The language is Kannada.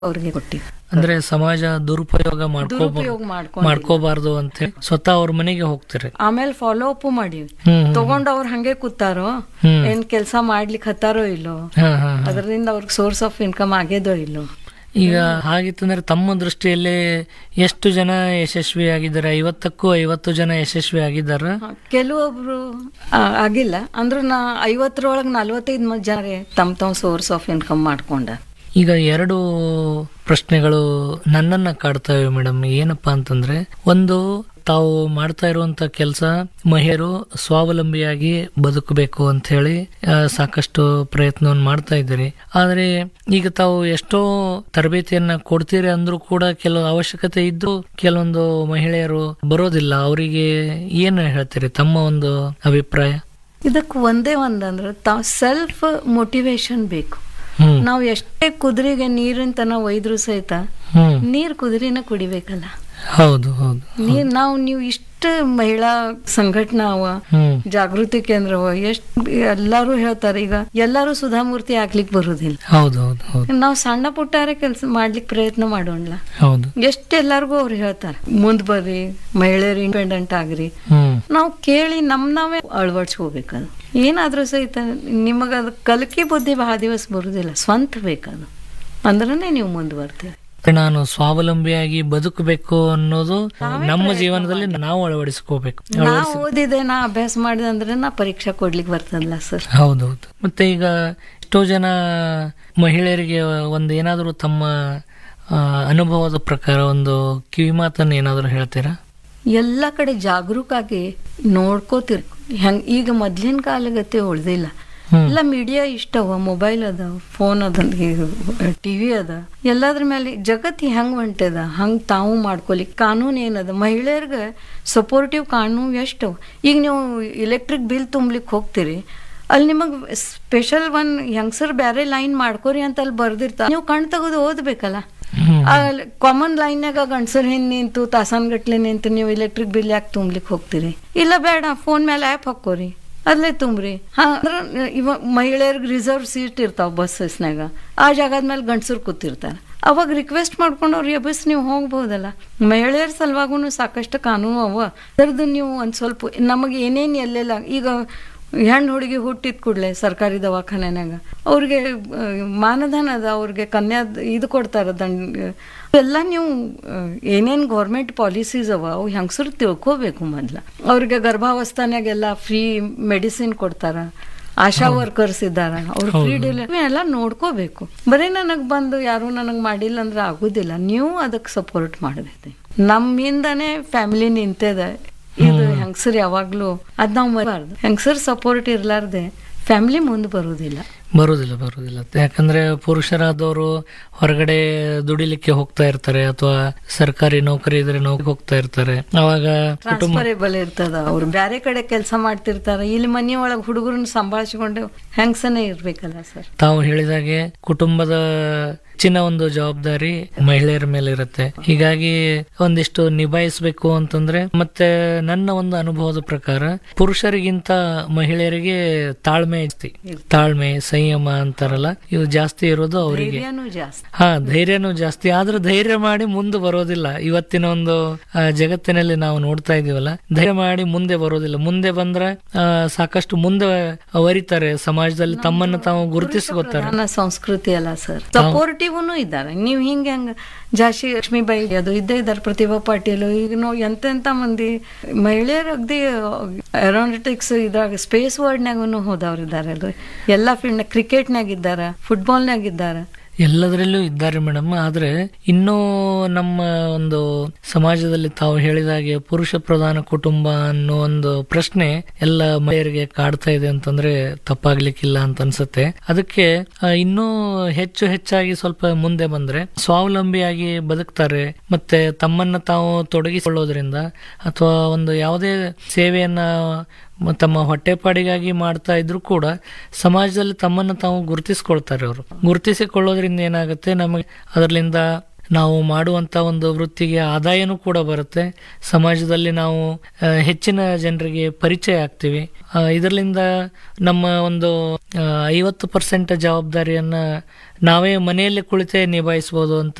ಅವ್ರಿಗೆ ಕೊಟ್ಟಿವಿ ಅಂದ್ರೆ ಸಮಾಜ ದುರುಪಯೋಗ ಮಾಡ್ಕೋ ದುರುಪಯೋಗ ಮಾಡ್ಕೊಂಡು ಮಾಡ್ಕೋಬಾರ್ದು ಅಂತ ಹೇಳಿ ಸ್ವತಃ ಅವ್ರ ಮನೆಗೆ ಹೋಗ್ತೀರಿ ಆಮೇಲೆ ಫಾಲೋ ಅಪ್ ಮಾಡೀವಿ ಹ್ಮ್ ತಗೊಂಡ್ ಅವ್ರ ಹಂಗೆ ಕೂತಾರೋ ಹ್ಮ್ ಏನ್ ಕೆಲ್ಸ ಮಾಡ್ಲಿಕ್ಕೆ ಹತ್ತಾರೋ ಇಲ್ಲೋ ಹಾ ಹಾ ಹಾ. ಅದರಿಂದ ಅವ್ರಿಗೆ ಸೋರ್ಸ್ ಆಫ್ ಇನ್ಕಮ್ ಆಗೇದೋ ಇಲ್ಲೋ ಈಗ ಹಾಗಿತ್ತಂದ್ರೆ ತಮ್ಮ ದೃಷ್ಟಿಯಲ್ಲಿ ಎಷ್ಟು ಜನ ಯಶಸ್ವಿ ಆಗಿದ್ದಾರೆ ಐವತ್ತಕ್ಕೂ ಐವತ್ತು ಜನ ಯಶಸ್ವಿ ಆಗಿದ್ದಾರ ಹ, ಕೆಲವೊಬ್ರು ಆ, ಆಗಿಲ್ಲ ಅಂದ್ರೂ ನಾ ಐವತ್ತರೊಳಗೆ ನಲ್ವತ್ತೈದು ಜನ ತಮ್ಮ ತಮ್ಮ ಸೋರ್ಸ್ ಆಫ್ ಇನ್ಕಮ್ ಮಾಡ್ಕೊಂಡ ಈಗ ಎರಡು ಪ್ರಶ್ನೆಗಳು ನನ್ನನ್ನ ಕಾಡ್ತವೆ ಮೇಡಮ್ ಏನಪ್ಪಾ ಅಂತಂದ್ರೆ ಒಂದು ತಾವು ಮಾಡ್ತಾ ಇರುವಂತ ಕೆಲಸ ಮಹಿಳೆಯರು ಸ್ವಾವಲಂಬಿಯಾಗಿ ಬದುಕಬೇಕು ಅಂತ ಹೇಳಿ ಆ, ಸಾಕಷ್ಟು ಪ್ರಯತ್ನವನ್ನು ಮಾಡ್ತಾ ಇದ್ದೀರಿ ಆದ್ರೆ ಈಗ ತಾವು ಎಷ್ಟೋ ತರಬೇತಿಯನ್ನ ಕೊಡ್ತೀರಿ ಅಂದ್ರೂ ಕೂಡ ಕೆಲವು ಅವಶ್ಯಕತೆ ಇದ್ದು ಕೆಲವೊಂದು ಮಹಿಳೆಯರು ಬರೋದಿಲ್ಲ ಅವರಿಗೆ ಏನು ಹೇಳ್ತೀರಿ ತಮ್ಮ ಒಂದು ಅಭಿಪ್ರಾಯ ಇದಕ್ಕೆ ಒಂದೇ ಒಂದಂದ್ರೆ ತಾವ್ ಸೆಲ್ಫ್ ಮೋಟಿವೇಶನ್ ಬೇಕು ಹ್ಮ್ ನಾವು ಎಷ್ಟೇ ಕುದುರೆಗೆ ನೀರಿನ ತನ ಒಯ್ದ್ರು ಸಹಿತ ಹ್ಮ್ ನೀರ್ ಕುದುರೆನ ಕುಡಿಬೇಕಲ್ಲ ಹೌದು ಹೌದು ನೀರ್ ನಾವು ನೀವು ಇಷ್ಟ ಮಹಿಳಾ ಸಂಘಟನಾ ಅವ ಹ್ಮ್ ಜಾಗೃತಿ ಕೇಂದ್ರ ಅವ ಎಷ್ಟ್ ಎಲ್ಲಾರು ಹೇಳ್ತಾರೆ ಈಗ ಎಲ್ಲಾರು ಸುಧಾಮೂರ್ತಿ ಆಗ್ಲಿಕ್ ಬರುದಿಲ್ಲ ಹೌದು ಹೌದು ಹೌದು ನಾವು ಸಣ್ಣ ಪುಟ್ಟಾರೆ ಕೆಲಸ ಮಾಡ್ಲಿಕ್ ಪ್ರಯತ್ನ ಮಾಡೋಣ ಹೌದು ಎಷ್ಟ್ ಎಲ್ಲಾರ್ಗು ಅವ್ರು ಹೇಳ್ತಾರೆ ಮುಂದ್ ಬರ್ರಿ ಮಹಿಳೆಯರು ಇಂಡಿಪೆಂಡೆಂಟ್ ಆಗ್ರಿ ಹ್ಮ್ ನಾವು ಕೇಳಿ ನಮ್ ನಾವೇ ಅಳವಡಿಸ್ಕೋಬೇಕದು ಏನಾದ್ರೂ ಸಹಿತ ನಿಮಗ ಅದು ಕಲಿಕೆ ಬುದ್ಧಿ ಬಹಳ ದಿವಸ ಬರುದಿಲ್ಲ ಸ್ವಂತ ಬೇಕದು ಅಂದ್ರನೇ ನೀವು ಮುಂದ್ ಬರ್ತೀರಿ ನಾನು ಸ್ವಾವಲಂಬಿಯಾಗಿ ಬದುಕಬೇಕು ಅನ್ನೋದು ನಮ್ಮ ಜೀವನದಲ್ಲಿ ನಾವು ಅಳವಡಿಸ್ಕೋಬೇಕು ನಾ ಓದಿದೆ ನಾ ಅಭ್ಯಾಸ ಮಾಡಿದೆ ಅಂದ್ರೆ ನಾ ಪರೀಕ್ಷಾ ಕೊಡ್ಲಿಕ್ಕೆ ಬರ್ತದಲ್ಲ ಸರ್ ಹೌದೌದು ಮತ್ತೆ ಈಗ ಎಷ್ಟೋ ಜನ ಮಹಿಳೆಯರಿಗೆ ಒಂದು ಏನಾದರೂ ತಮ್ಮ ಆ, ಅನುಭವದ ಪ್ರಕಾರ ಒಂದು ಕಿವಿ ಮಾತನ್ನು ಏನಾದರೂ ಹೇಳ್ತೀರಾ ಎಲ್ಲ ಕಡೆ ಜಾಗರೂಕ ಆಗಿ ನೋಡ್ಕೋತಿರ್ ಹೆಂಗ್ ಈಗ ಮೊದ್ಲಿನ ಕಾಲಗತೆ ಉಳ್ದಿಲ್ಲ ಹ್ಮ್. ಎಲ್ಲ ಮೀಡಿಯಾ ಇಷ್ಟವ ಮೊಬೈಲ್ ಅದ ಫೋನ್ ಅದ ಟಿವಿ ಅದ ಎಲ್ಲದ್ರ ಮೇಲೆ ಜಗತ್ತು ಹೆಂಗ್ ಹೊಂಟದ ಹಂಗ್ ತಾವು ಮಾಡ್ಕೊಲಿ ಕಾನೂನು ಏನದ ಮಹಿಳೆಯರ್ಗೆ ಸಪೋರ್ಟಿವ್ ಕಾನೂನು ಎಷ್ಟವ ಈಗ ನೀವು ಇಲೆಕ್ಟ್ರಿಕ್ ಬಿಲ್ ತುಂಬ್ಲಿಕ್ಕೆ ಹೋಗ್ತೀರಿ ಅಲ್ಲಿ ನಿಮಗೆ ಸ್ಪೆಷಲ್ ಒನ್ ಹೆಂಗಸರ್ ಬ್ಯಾರೆ ಲೈನ್ ಮಾಡ್ಕೋರಿ ಅಂತ ಅಲ್ಲಿ ಬರ್ದಿರ್ತಾರ ನೀವು ಕಣ್ ತೆಗೆದು ಓದ್ಬೇಕಲ್ಲ ಹ್ಮ್ ಕಾಮನ್ ಲೈನ್ಯಾಗ ಗಂಡಸರ್ ಹಿಂದ್ ನಿಂತು ತಾಸನ್ಗಟ್ಲೆ ನಿಂತು ನೀವು ಎಲೆಕ್ಟ್ರಿಕ್ ಬಿಲ್ ಯಾಕೆ ತುಂಬ್ಲಿಕ್ ಹೋಗ್ತೀರಿ ಇಲ್ಲ ಬೇಡ ಫೋನ್ ಮೇಲೆ ಆ್ಯಪ್ ಹಾಕೋರಿ ಅಲ್ಲೇ ತುಂಬ್ರಿ ಹಾ ಅಂದ್ರ ಇವ ಮಹಿಳೆಯರ್ಗೆ ರಿಸರ್ವ್ ಸೀಟ್ ಇರ್ತಾವ ಬಸ್ಸಸ್ನಾಗ ಆ ಜಾಗದ ಮೇಲೆ ಗಂಡಸರು ಕೂತಿರ್ತಾರ ಅವಾಗ ರಿಕ್ವೆಸ್ಟ್ ಮಾಡ್ಕೊಂಡು ಅವ್ರು ಎಬ್ಬಸ್ ನೀವು ಹೋಗ್ಬೋದಲ್ಲ ಮಹಿಳೆಯರ ಸಲುವಾಗೂ ಸಾಕಷ್ಟು ಕಾನೂನು ಅವ ಅದರದ್ದು ನೀವು ಒಂದ್ ಸ್ವಲ್ಪ ನಮಗೆ ಏನೇನು ಎಲ್ಲೆಲ್ಲ ಈಗ ಹೆಣ್ಣು ಹುಡುಗಿ ಹುಟ್ಟಿದ ಕೂಡಲೇ ಸರ್ಕಾರಿ ದವಾಖಾನೆನಾಗ ಅವ್ರಿಗೆ ಆ, ಮಾನಧನ ಅದ ಅವ್ರಿಗೆ ಕನ್ಯಾ ಇದು ಕೊಡ್ತಾರ ದಂಡ ಎಲ್ಲ ನೀವು ಏನೇನು ಗೌರ್ಮೆಂಟ್ ಪಾಲಿಸೀಸ್ ಅವ ಅವು ಹೆಂಗಸರು ತಿಳ್ಕೋಬೇಕು ಮೊದ್ಲ ಅವ್ರಿಗೆ ಗರ್ಭಾವಸ್ಥಾನಾಗೆಲ್ಲ ಫ್ರೀ ಮೆಡಿಸಿನ್ ಕೊಡ್ತಾರ ಆಶಾ ವರ್ಕರ್ಸ್ ಇದ್ದಾರ ಅವ್ರು ಫ್ರೀ ಡೆಲಿವರಿ ಎಲ್ಲ ನೋಡ್ಕೋಬೇಕು ಬರೀ ನನಗ್ ಬಂದು ಯಾರು ನನಗ್ ಮಾಡಿಲ್ಲ ಅಂದ್ರೆ ಆಗುದಿಲ್ಲ ನೀವು ಅದಕ್ಕೆ ಸಪೋರ್ಟ್ ಮಾಡಬೇಕು ನಮ್ಮಿಂದನೇ ಫ್ಯಾಮಿಲಿ ನಿಂತದ ಇದು ಹೆಂಗಸರ್ ಯಾವಾಗ್ಲೂ ಅದ್ ನಾವು ಮರಬಾರ್ದು ಹೆಂಗಸರ್ ಸಪೋರ್ಟ್ ಇರ್ಲಾರ್ದೆ ಫ್ಯಾಮಿಲಿ ಮುಂದೆ ಬರುದಿಲ್ಲ ಬರುದಿಲ್ಲ ಬರುದಿಲ್ಲ ಯಾಕಂದ್ರೆ ಪುರುಷರಾದವರು ಹೊರಗಡೆ ದುಡಿಲಿಕ್ಕೆ ಹೋಗ್ತಾ ಇರ್ತಾರೆ ಅಥವಾ ಸರ್ಕಾರಿ ನೌಕರಿ ಇದ್ರೆ ನೌಕರಿ ಹೋಗ್ತಾ ಇರ್ತಾರೆ ಅವಾಗ ಕುಟುಂಬ ಟ್ರಾನ್ಸ್ಫರೇಬಲ್ ಇರ್ತದ ಅವ್ರು ಬ್ಯಾರೆ ಕಡೆ ಕೆಲಸ ಮಾಡ್ತಿರ್ತಾರ ಇಲ್ಲಿ ಮನಿ ಒಳಗ್ ಹುಡುಗರನ್ನ ಸಂಭಾಳಿಸ್ಕೊಂಡು ಹೆಂಗಸನೇ ಇರ್ಬೇಕಲ್ಲ ಸರ್ ತಾವು ಹೇಳಿದಾಗೆ ಕುಟುಂಬದ ಹೆಚ್ಚಿನ ಒಂದು ಜವಾಬ್ದಾರಿ ಮಹಿಳೆಯರ ಮೇಲೆ ಇರುತ್ತೆ ಹೀಗಾಗಿ ಒಂದಿಷ್ಟು ನಿಭಾಯಿಸಬೇಕು ಅಂತಂದ್ರೆ ಮತ್ತೆ ನನ್ನ ಒಂದು ಅನುಭವದ ಪ್ರಕಾರ ಪುರುಷರಿಗಿಂತ ಮಹಿಳೆಯರಿಗೆ ತಾಳ್ಮೆ ಜಾಸ್ತಿ ತಾಳ್ಮೆ ಸಂಯಮ ಅಂತಾರಲ್ಲ ಇದು ಜಾಸ್ತಿ ಇರೋದು ಅವರಿಗೆ ಧೈರ್ಯನೂ ಜಾಸ್ತಿ ಹಾ ಧೈರ್ಯನೂ ಜಾಸ್ತಿ ಆದ್ರೆ ಧೈರ್ಯ ಮಾಡಿ ಮುಂದೆ ಬರೋದಿಲ್ಲ ಇವತ್ತಿನ ಒಂದು ಆ, ಜಗತ್ತಿನಲ್ಲಿ ನಾವು ನೋಡ್ತಾ ಇದೀವಲ್ಲ ಧೈರ್ಯ ಮಾಡಿ ಮುಂದೆ ಬರೋದಿಲ್ಲ ಮುಂದೆ ಬಂದ್ರೆ ಆ, ಸಾಕಷ್ಟು ಮುಂದೆ ವರಿತಾರೆ ಸಮಾಜದಲ್ಲಿ ತಮ್ಮನ್ನು ತಾವು ಗುರುತಿಸ್ಕೋತಾರೆ ಪ್ರಧಾನ ಸಂಸ್ಕೃತಿ ಅಲ್ಲ ಸರ್ ಸಪೋರ್ಟಿವ್ನು ಇದ್ದಾರೆ ನೀವು ಹಿಂಗೆ ಹಂಗ ಜಾಶಿ ಲಕ್ಷ್ಮೀಬಾಯಿ ಅದು ಇದ್ದೇ ಇದ್ದಾರೆ ಪ್ರತಿಭಾ ಪಾಟೀಲ್ ಈಗ ನಾವು ಎಂತೆಂತ ಮಂದಿ ಮಹಿಳೆಯರು ಅಗ್ದಿ ಏರೋನಾಟಿಕ್ಸ್ ಇದ್ರಾಗ ಸ್ಪೇಸ್ ವರ್ಡ್ನಾಗೂ ಹೋದವ್ರು ಇದ್ದಾರೆ ಅದು ಎಲ್ಲಾ ಫೀಲ್ಡ್ ಕ್ರಿಕೆಟ್ನಾಗ ಇದ್ದಾರ ಫುಟ್ಬಾಲ್ನಾಗ ಇದ್ದಾರ ಎಲ್ಲದರಲ್ಲೂ ಇದ್ದಾರೆ ಮೇಡಮ್ ಆದ್ರೆ ಇನ್ನೂ ನಮ್ಮ ಒಂದು ಸಮಾಜದಲ್ಲಿ ತಾವು ಹೇಳಿದಾಗೆ ಪುರುಷ ಪ್ರಧಾನ ಕುಟುಂಬ ಅನ್ನೋ ಒಂದು ಪ್ರಶ್ನೆ ಎಲ್ಲ ಮಹಿಳೆಯರಿಗೆ ಕಾಡ್ತಾ ಇದೆ ಅಂತಂದ್ರೆ ತಪ್ಪಾಗ್ಲಿಕ್ಕಿಲ್ಲ ಅಂತ ಅನ್ಸುತ್ತೆ ಅದಕ್ಕೆ ಆ, ಇನ್ನೂ ಹೆಚ್ಚು ಹೆಚ್ಚಾಗಿ ಸ್ವಲ್ಪ ಮುಂದೆ ಬಂದ್ರೆ ಸ್ವಾವಲಂಬಿಯಾಗಿ ಬದುಕ್ತಾರೆ ಮತ್ತೆ ತಮ್ಮನ್ನ ತಾವು ತೊಡಗಿಸಿಕೊಳ್ಳೋದ್ರಿಂದ ಅಥವಾ ಒಂದು ಯಾವುದೇ ಸೇವೆಯನ್ನ ಮ- ತಮ್ಮ ಹೊಟ್ಟೆಪಾಡಿಗಾಗಿ ಮಾಡ್ತಾ ಇದ್ರು ಕೂಡ ಸಮಾಜದಲ್ಲಿ ತಮ್ಮನ್ನು ತಾವು ಗುರುತಿಸ್ಕೊಳ್ತಾರೆ ಅವರು ಗುರುತಿಸಿಕೊಳ್ಳೋದ್ರಿಂದ ಏನಾಗುತ್ತೆ ನಮಗೆ ಅದರಿಂದ ನಾವು ಮಾಡುವಂತ ಒಂದು ವೃತ್ತಿಗೆ ಆದಾಯನೂ ಕೂಡ ಬರುತ್ತೆ ಸಮಾಜದಲ್ಲಿ ನಾವು ಆ, ಹೆಚ್ಚಿನ ಜನರಿಗೆ ಪರಿಚಯ ಆಗ್ತೀವಿ ಆ, ಇದರಿಂದ ನಮ್ಮ ಒಂದು ಐವತ್ತು ಪರ್ಸೆಂಟ್ ಜವಾಬ್ದಾರಿಯನ್ನ ನಾವೇ ಮನೆಯಲ್ಲಿ ಕುಳಿತೇ ನಿಭಾಯಿಸಬಹುದು ಅಂತ